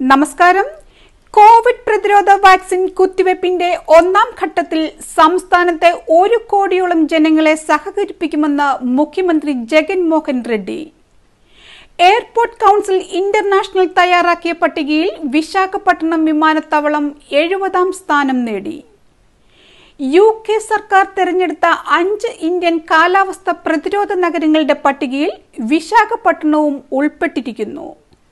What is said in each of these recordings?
നമസ്കാരം കോവിഡ് പ്രതിരോധ വാക്സിൻ കുത്തിവയ്പ്പിന്റെ ഒന്നാം ഘട്ടത്തിൽ സംസ്ഥാനത്തെ ഒരു കോടിയോളം ജനങ്ങളെ സഹകരിപ്പിക്കുമെന്ന് മുഖ്യമന്ത്രി Jagan Mohan Reddy airport council international തയ്യാറാക്കിയ പട്ടികയിൽ വിശാഖപട്ടണം വിമാനത്താവളം എഴുപതാം സ്ഥാനം നേടി യു കെ സർക്കാർ തെരഞ്ഞെടുത്ത അഞ്ച് ഇന്ത്യൻ കാലാവസ്ഥ പ്രതിരോധ നഗരങ്ങളുടെ പട്ടികയിൽ വിശാഖപട്ടണവും ഉൾപ്പെട്ടിരിക്കുന്നു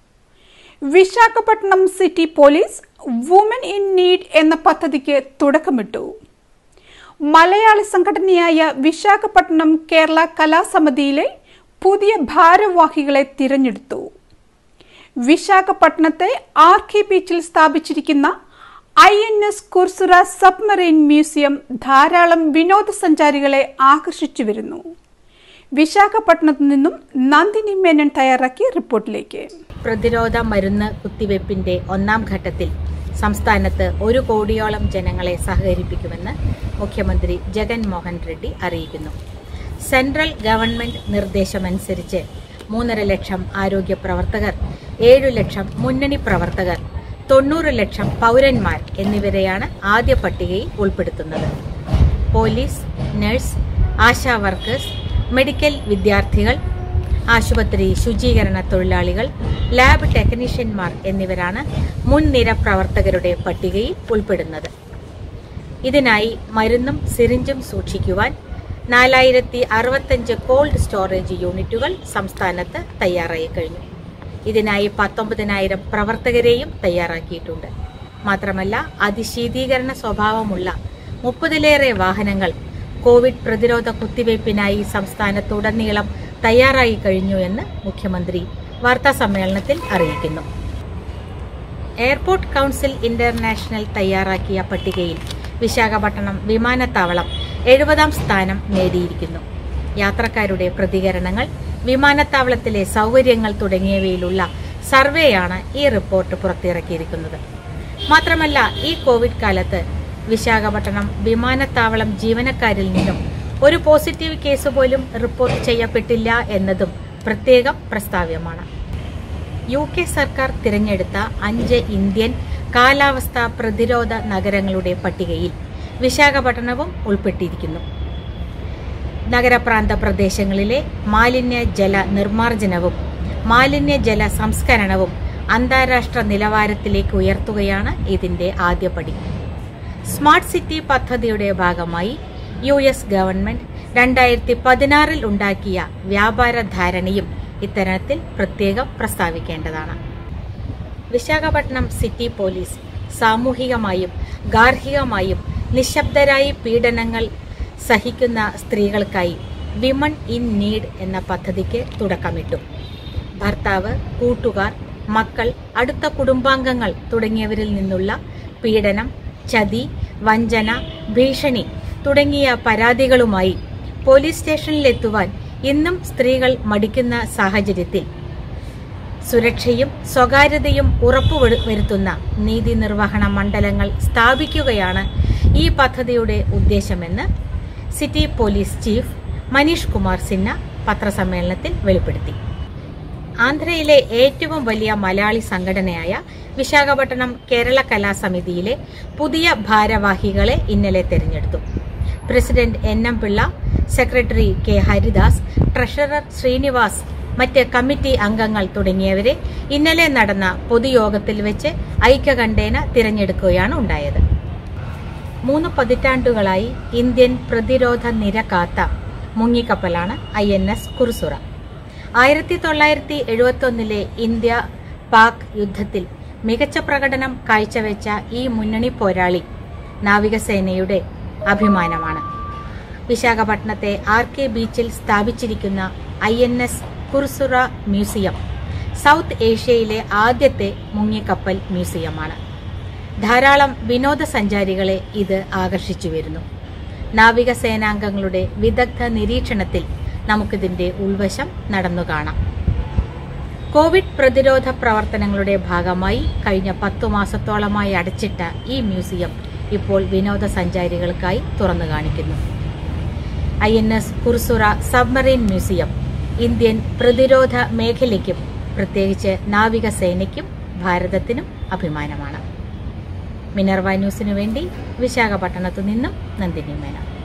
Visakhapatnam city police woman in need എന്ന പദ്ധതിക്ക് തുടക്കമിട്ടു മലയാളി സംഘടനയായ വിശാഖപട്ടണം കേരള കലാസമിതിയിലെ പുതിയ ഭാരവാഹികളെ തിരഞ്ഞെടുത്തു വിശാഖപട്ടണത്തെ ആർ കെ ബീച്ചിൽ സ്ഥാപിച്ചിരിക്കുന്ന I N S Kursura submarine museum ധാരാളം വിനോദസഞ്ചാരികളെ ആകർഷിച്ചു വരുന്നു വിശാഖപട്ടണത്തു നിന്നും നന്ദിനി മേനൻ തയ്യാറാക്കിയ റിപ്പോർട്ടിലേക്ക് പ്രതിരോധ മരുന്ന് കുത്തിവയ്പ്പിന്റെ ഒന്നാം ഘട്ടത്തിൽ സംസ്ഥാനത്ത് ഒരു കോടിയോളം ജനങ്ങളെ സഹകരിപ്പിക്കുമെന്ന് മുഖ്യമന്ത്രി ജഗൻ മോഹൻ റെഡ്ഡി അറിയിക്കുന്നു സെൻട്രൽ ഗവൺമെന്റ് നിർദ്ദേശമനുസരിച്ച് മൂന്നര ലക്ഷം ആരോഗ്യ പ്രവർത്തകർ ഏഴു ലക്ഷം മുന്നണി പ്രവർത്തകർ തൊണ്ണൂറ് ലക്ഷം പൗരന്മാർ എന്നിവരെയാണ് ആദ്യ പട്ടികയിൽ ഉൾപ്പെടുത്തുന്നത് police nurse ASHA workers medical വിദ്യാർത്ഥികൾ ആശുപത്രി ശുചീകരണ തൊഴിലാളികൾ ലാബ് ടെക്നീഷ്യന്മാർ എന്നിവരാണ് മുൻനിര പ്രവർത്തകരുടെ പട്ടികയിൽ ഉൾപ്പെടുന്നത് ഇതിനായി മരുന്നും സിറിഞ്ചും സൂക്ഷിക്കുവാൻ നാലായിരത്തി അറുപത്തഞ്ച് കോൾഡ് സ്റ്റോറേജ് യൂണിറ്റുകൾ സംസ്ഥാനത്ത് തയ്യാറായി കഴിഞ്ഞു ഇതിനായി പത്തൊമ്പതിനായിരം പ്രവർത്തകരെയും തയ്യാറാക്കിയിട്ടുണ്ട് മാത്രമല്ല അതിശീതീകരണ സ്വഭാവമുള്ള മുപ്പതിലേറെ വാഹനങ്ങൾ കോവിഡ് പ്രതിരോധ കുത്തിവയ്പ്പിനായി സംസ്ഥാനത്തുടനീളം തയ്യാറായി കഴിഞ്ഞു എന്ന് മുഖ്യമന്ത്രി വാർത്താ സമ്മേളനത്തിൽ അറിയിക്കുന്നു എയർപോർട്ട് കൗൺസിൽ ഇന്റർനാഷണൽ തയ്യാറാക്കിയ പട്ടികയിൽ വിശാഖപട്ടണം വിമാനത്താവളം എഴുപതാം സ്ഥാനം നേടിയിരിക്കുന്നു യാത്രക്കാരുടെ പ്രതികരണങ്ങൾ വിമാനത്താവളത്തിലെ സൗകര്യങ്ങൾ തുടങ്ങിയവയിലുള്ള സർവേയാണ് ഈ റിപ്പോർട്ട് പുറത്തിറക്കിയിരിക്കുന്നത് മാത്രമല്ല ഈ കോവിഡ് കാലത്ത് വിശാഖപട്ടണം വിമാനത്താവളം ജീവനക്കാരിൽ നിന്നും ഒരു പോസിറ്റീവ് കേസ് പോലും റിപ്പോർട്ട് ചെയ്യപ്പെട്ടില്ല എന്നതും പ്രത്യേകം പ്രസ്താവ്യമാണ് യു കെ സർക്കാർ തിരഞ്ഞെടുത്ത അഞ്ച് ഇന്ത്യൻ കാലാവസ്ഥാ പ്രതിരോധ നഗരങ്ങളുടെ പട്ടികയിൽ വിശാഖപട്ടണവും ഉൾപ്പെട്ടിരിക്കുന്നു നഗരപ്രാന്ത പ്രദേശങ്ങളിലെ മാലിന്യ ജല നിർമ്മാർജ്ജനവും മാലിന്യ ജല സംസ്കരണവും അന്താരാഷ്ട്ര നിലവാരത്തിലേക്ക് ഉയർത്തുകയാണ് ഇതിന്റെ ആദ്യപടി സ്മാർട്ട് സിറ്റി പദ്ധതിയുടെ ഭാഗമായി യു എസ് ഗവൺമെന്റ് രണ്ടായിരത്തി പതിനാറിൽ ഉണ്ടാക്കിയ വ്യാപാര ധാരണയും ഇത്തരത്തിൽ പ്രത്യേകം പ്രസ്താവിക്കേണ്ടതാണ് വിശാഖപട്ടണം സിറ്റി പോലീസ് സാമൂഹികമായും ഗാർഹികമായും നിശബ്ദരായി പീഡനങ്ങൾ സഹിക്കുന്ന സ്ത്രീകൾക്കായി വിമൺ ഇൻ നീഡ് എന്ന പദ്ധതിക്ക് തുടക്കമിട്ടു ഭർത്താവ് കൂട്ടുകാർ മക്കൾ അടുത്ത കുടുംബാംഗങ്ങൾ തുടങ്ങിയവരിൽ നിന്നുള്ള പീഡനം ചതി വഞ്ചന ഭീഷണി തുടങ്ങിയ പരാതികളുമായി പോലീസ് സ്റ്റേഷനിലെത്തുവാൻ ഇന്നും സ്ത്രീകൾ മടിക്കുന്ന സാഹചര്യത്തിൽ സുരക്ഷയും സ്വകാര്യതയും ഉറപ്പുവരുത്തുന്ന നീതി നിർവഹണ മണ്ഡലങ്ങൾ സ്ഥാപിക്കുകയാണ് ഈ പദ്ധതിയുടെ ഉദ്ദേശമെന്ന് city police chief Manish Kumar Sinha പത്രസമ്മേളനത്തിൽ വെളിപ്പെടുത്തി ആന്ധ്രയിലെ ഏറ്റവും വലിയ മലയാളി സംഘടനയായ വിശാഖപട്ടണം കേരള കലാസമിതിയിലെ പുതിയ ഭാരവാഹികളെ ഇന്നലെ തെരഞ്ഞെടുത്തു president N M Pillai secretary K Haridas treasurer Srinivas മറ്റ് കമ്മിറ്റി അംഗങ്ങൾ തുടങ്ങിയവരെ ഇന്നലെ നടന്ന പൊതുയോഗത്തിൽ വെച്ച് ഐക്യകണ്ഠേന തിരഞ്ഞെടുക്കുകയാണ് ഉണ്ടായത് മൂന്ന് പതിറ്റാണ്ടുകളായി ഇന്ത്യൻ പ്രതിരോധ നിര കാത്ത മുങ്ങിക്കപ്പലാണ് ഐ എൻ എസ് കുർസുറ ആയിരത്തി തൊള്ളായിരത്തി എഴുപത്തൊന്നിലെ ഇന്ത്യ പാക് യുദ്ധത്തിൽ മികച്ച പ്രകടനം കാഴ്ചവെച്ച ഈ മുന്നണി പോരാളി നാവികസേനയുടെ അഭിമാനമാണ് വിശാഖപട്ടണത്തെ ആർ കെ ബീച്ചിൽ സ്ഥാപിച്ചിരിക്കുന്ന I N S Kursura museum South ഏഷ്യയിലെ ആദ്യത്തെ മുങ്ങിക്കപ്പൽ മ്യൂസിയമാണ് ധാരാളം വിനോദസഞ്ചാരികളെ ഇത് ആകർഷിച്ചു വരുന്നു നാവികസേനാംഗങ്ങളുടെ വിദഗ്ധ നിരീക്ഷണത്തിൽ നമുക്കിതിന്റെ ഉൾവശം നടന്നു കാണാം കോവിഡ് പ്രതിരോധ പ്രവർത്തനങ്ങളുടെ ഭാഗമായി കഴിഞ്ഞ പത്തു മാസത്തോളമായി അടച്ചിട്ട ഈ മ്യൂസിയം ഇപ്പോൾ വിനോദസഞ്ചാരികൾക്കായി തുറന്നു കാണിക്കുന്നു I N S Kursura submarine museum Indian പ്രതിരോധ മേഖലയ്ക്കും പ്രത്യേകിച്ച് നാവികസേനയ്ക്കും ഭാരതത്തിനും അഭിമാനമാണ് മിനർവ ന്യൂസിനു വേണ്ടി വിശാഖപട്ടണത്തു നിന്നും നന്ദിനി മേനോൻ